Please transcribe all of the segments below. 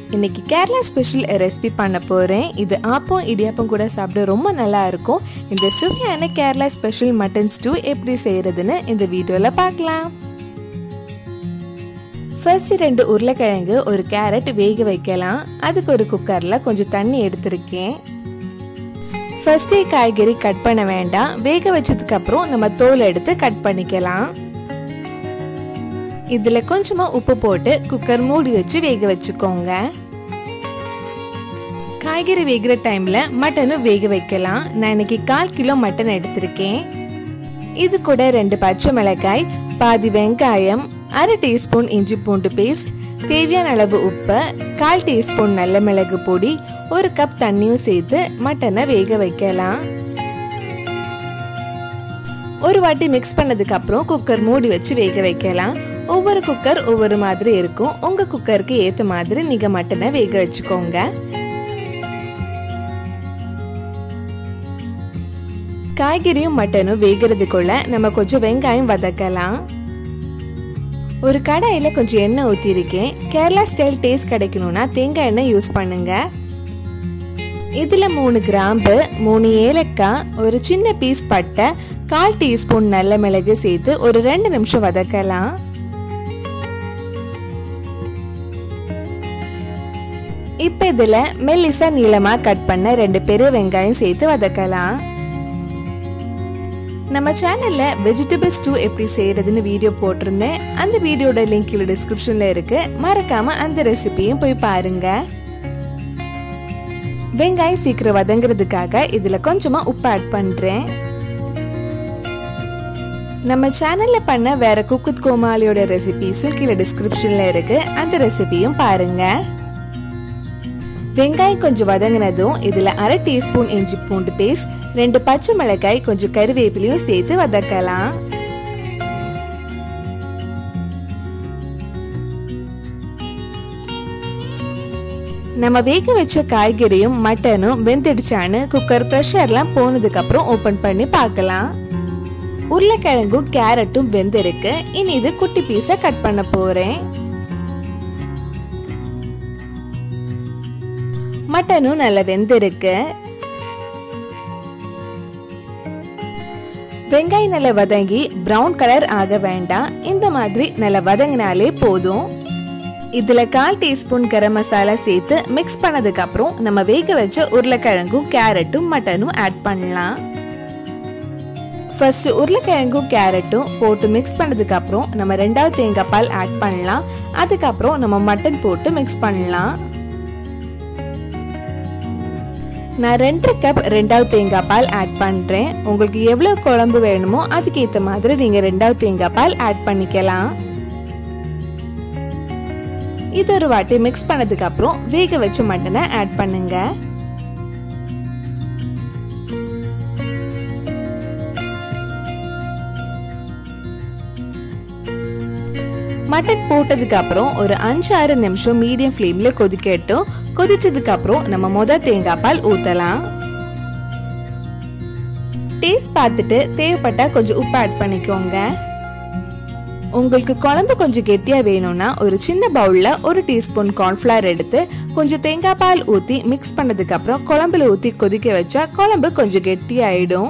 இன்னைக்கு Kerala special recipe பண்ண போகிறேன் இது ஆப்பம் இடியாப்பம் கூட சாப்பிட ரொம்ப நல்லா இருக்கும் இந்த சுவையான கேரளா ஸ்பெஷல் மட்டன் ஸ்டூ எப்படி செய்கிறதுன்னு இந்த வீடியோவில் பார்க்கலாம் ஃபர்ஸ்ட் ரெண்டு உருளைக்கிழங்கு ஒரு கேரட் வேக வைக்கலாம் அதுக்கு ஒரு குக்கரில் கொஞ்சம் தண்ணி எடுத்திருக்கேன் ஃபர்ஸ்டே காய்கறி கட் பண்ண வேண்டாம் வேக வச்சதுக்கு அப்புறம் நம்ம தோல் எடுத்து கட் பண்ணிக்கலாம் இதுல கொஞ்சமா உப்பு போட்டு குக்கர் மூடி வச்சு வேக வச்சுக்கோங்க காய்கறி வேகிற டைம்ல மட்டனும் வேக வைக்கலாம் நான் இன்னைக்கு கால் கிலோ மட்டன் எடுத்திருக்கேன் இது கூட ரெண்டு பச்சை மிளகாய் பாதி வெங்காயம் அரை டீஸ்பூன் இஞ்சி பூண்டு பேஸ்ட் தேவையான அளவு உப்பு கால் டீஸ்பூன் நல்ல மிளகு பொடி ஒரு கப் தண்ணியும் சேர்த்து மட்டனை வேக வைக்கலாம் ஒரு வாட்டி மிக்ஸ் பண்ணதுக்கு அப்புறம் குக்கர் மூடி வச்சு வேக வைக்கலாம் ஒவ்வொரு குக்கர் ஒவ்வொரு மாதிரி இருக்கும் உங்க குக்கருக்கு ஏத்த மாதிரி நீங்க மட்டனை வேக வச்சுக்கோங்க காய்கறியும் மட்டனும் வேகிறதுக்குள்ள நம்ம கொஞ்சம் வெங்காயம் வதக்கலாம் ஒரு கடாயில கொஞ்சம் எண்ணெய் ஊற்றிருக்கேன் கேரளா ஸ்டைல் டேஸ்ட் கிடைக்கணும்னா தேங்காய் எண்ணெய் யூஸ் பண்ணுங்க இதுல மூணு கிராம்பு மூணு ஏலக்காய் ஒரு சின்ன பீஸ் பட்டை கால் டீஸ்பூன் நல்ல மிளகு சேர்த்து ஒரு ரெண்டு நிமிஷம் வதக்கலாம் இப்போ இதில் மெல்லிசா நீளமாக கட் பண்ண ரெண்டு பெரிய வெங்காயம் சேர்த்து வதக்கலாம் நம்ம சேனலில் வெஜிடபிள் ஸ்டூ எப்படி செய்கிறதுன்னு வீடியோ போட்டிருந்தேன் அந்த வீடியோட லிங்க் கீழே டிஸ்கிரிப்ஷனில் இருக்கு மறக்காம அந்த ரெசிபியும் போய் பாருங்க வெங்காயம் சீக்கிரம் வதங்குறதுக்காக இதில் கொஞ்சமாக உப்பு ஆட் பண்ணுறேன் நம்ம சேனலில் பண்ண வேற குக்குத் கோமாளியோட ரெசிபிஸும் கீழே டிஸ்கிரிப்ஷனில் இருக்கு அந்த ரெசிபியும் பாருங்கள் வெங்காயம் கொஞ்சம் வதங்கினதும் இதில் அரை டீஸ்பூன் இஞ்சி பூண்டு பேஸ்ட் ரெண்டு பச்சை மிளகாய் கொஞ்சம் கருவேப்பிலையும் சேர்த்து வதக்கலாம் நம்ம வேக வச்ச காய்கறியும் மட்டனும் வெந்துடுச்சான்னு குக்கர் ப்ரெஷர்லாம் போனதுக்கு அப்புறம் ஓபன் பண்ணி பார்க்கலாம் உருளைக்கிழங்கும் கேரட்டும் வெந்திருக்கு இனி இது குட்டி பீஸா கட் பண்ண போறேன் மட்டனும் நல்லா வெந்திருக்கு வெங்காயம் நல்லா வதங்கி பிரவுன் கலர் ஆக வேண்டாம் இந்த மாதிரி நல்லா வதங்கினாலே போதும் இதுல கால் டீஸ்பூன் கரம் மசாலா சேர்த்து மிக்ஸ் பண்ணதுக்கு அப்புறம் நம்ம வேக வச்ச உருளைக்கிழங்கும் கேரட்டும் மட்டனும் ஆட் பண்ணலாம் ஃபர்ஸ்ட் உருளைக்கிழங்கும் கேரட்டும் போட்டு மிக்ஸ் பண்ணதுக்கு அப்புறம் நம்ம ரெண்டாவது தேங்காய் பால் ஆட் பண்ணலாம் அதுக்கப்புறம் நம்ம மட்டன் போட்டு மிக்ஸ் பண்ணலாம் நான் ரெண்டரை கப் ரெண்டாவது தேங்காய் பால் ஆட் பண்ணுறேன் உங்களுக்கு எவ்வளோ குழம்பு வேணுமோ அதுக்கு ஏற்ற மாதிரி நீங்கள் ரெண்டாவது தேங்காய் பால் ஆட் பண்ணிக்கலாம் இது ஒரு வாட்டி மிக்ஸ் பண்ணதுக்கு அப்புறம் வேக வச்ச மட்டனை ஆட் பண்ணுங்க மட்டன் போட்டதுக்கு அப்புறம் ஒரு அஞ்சு ஆறு நிமிஷம் மீடியம் ஃப்ளேம்ல கொதிக்கட்டும் கொதிச்சதுக்கு அப்புறம் நம்ம முத தேங்காய் பால் ஊத்தலாம் டேஸ்ட் பார்த்துட்டு தேவைப்பட்டா கொஞ்சம் உப்பு ஆட் பண்ணிக்கோங்க உங்களுக்கு குழம்பு கொஞ்சம் கெட்டியாக வேணும்னா ஒரு சின்ன பவுலில் ஒரு டீஸ்பூன் கார்ன்ஃப்ளவர் எடுத்து கொஞ்சம் தேங்காய் பால் ஊற்றி மிக்ஸ் பண்ணதுக்கப்புறம் குழம்புல ஊற்றி கொதிக்க வச்சா குழம்பு கொஞ்சம் கெட்டியாயிடும்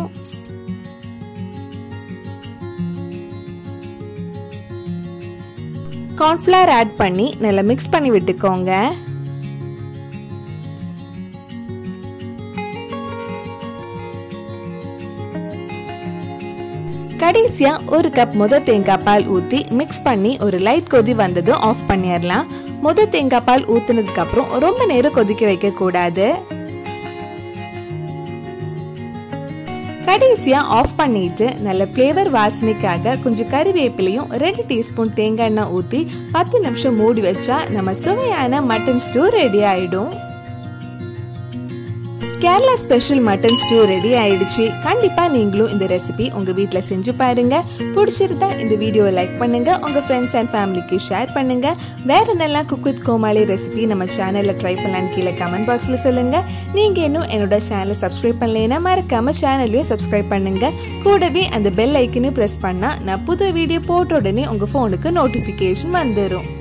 கார்ன்ஃப்ளவர் ஆட் பண்ணி நல்லா மிக்ஸ் பண்ணி விட்டுக்கோங்க கடைசியா ஒரு கப் முத தேங்காய் பால் ஊத்தி மிக்ஸ் பண்ணி ஒரு லைட் கொதி வந்ததும் ஆஃப் பண்ணிடலாம் முத தேங்காய் பால் ஊத்துனதுக்கு அப்புறம் ரொம்ப நேரம் கொதிக்க வைக்க கூடாது கடைசியா ஆஃப் பண்ணிட்டு நல்ல ஃப்ளேவர் வாசனைக்காக கொஞ்சம் கறிவேப்பிலையும் ரெண்டு டீஸ்பூன் தேங்காய் எண்ணெய் ஊற்றி பத்து நிமிஷம் மூடி வச்சா நம்ம சுவையான மட்டன் ஸ்டூ ரெடி ஆயிடும் Kerala special mutton stew ready ஆயிடுச்சு கண்டிப்பா நீங்களும் இந்த ரெசிபி உங்க வீட்ல செஞ்சு பாருங்க பிடிச்சிருந்தா இந்த வீடியோவை லைக் பண்ணுங்க உங்க ஃப்ரெண்ட்ஸ் அண்ட் ஃபேமிலிக்கு ஷேர் பண்ணுங்க வேற என்னெல்லாம் குக் வித் கோமாளி ரெசிபி நம்ம சேனல்ல ட்ரை பண்ணலான்னு கீழே கமெண்ட் பாக்ஸ்ல சொல்லுங்க நீங்க இன்னும் என்னோட சேனலை சப்ஸ்கிரைப் பண்ணலைன்னா மறக்காம சேனலையும் சப்ஸ்கிரைப் பண்ணுங்க கூடவே அந்த பெல் ஐக்கனையும் பிரஸ் பண்ணா நான் புது வீடியோ போட்ட உடனே உங்க போனுக்கு நோட்டிபிகேஷன் வந்துடும்